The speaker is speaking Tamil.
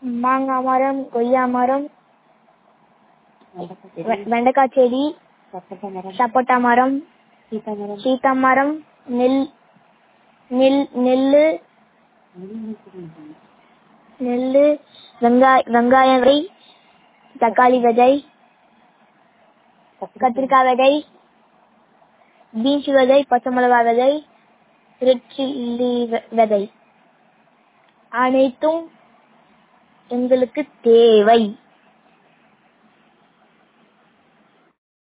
மாங்காய் மரம் கொய்யா மரம் வெ- வெண்டைக்காய் செடி சப்போட்டா மரம் சீத்தா மரம் நெல் நெல் நெல்லு நெல்லு வெங்காய வெங்காய விதை தக்காளி விதை கத்திரிக்காய் விதை பீன்ஸ் விதை பச்சை மிளகாய் விதை ரெட் சில்லி விதை அனைத்தும் எங்களுக்கு தேவை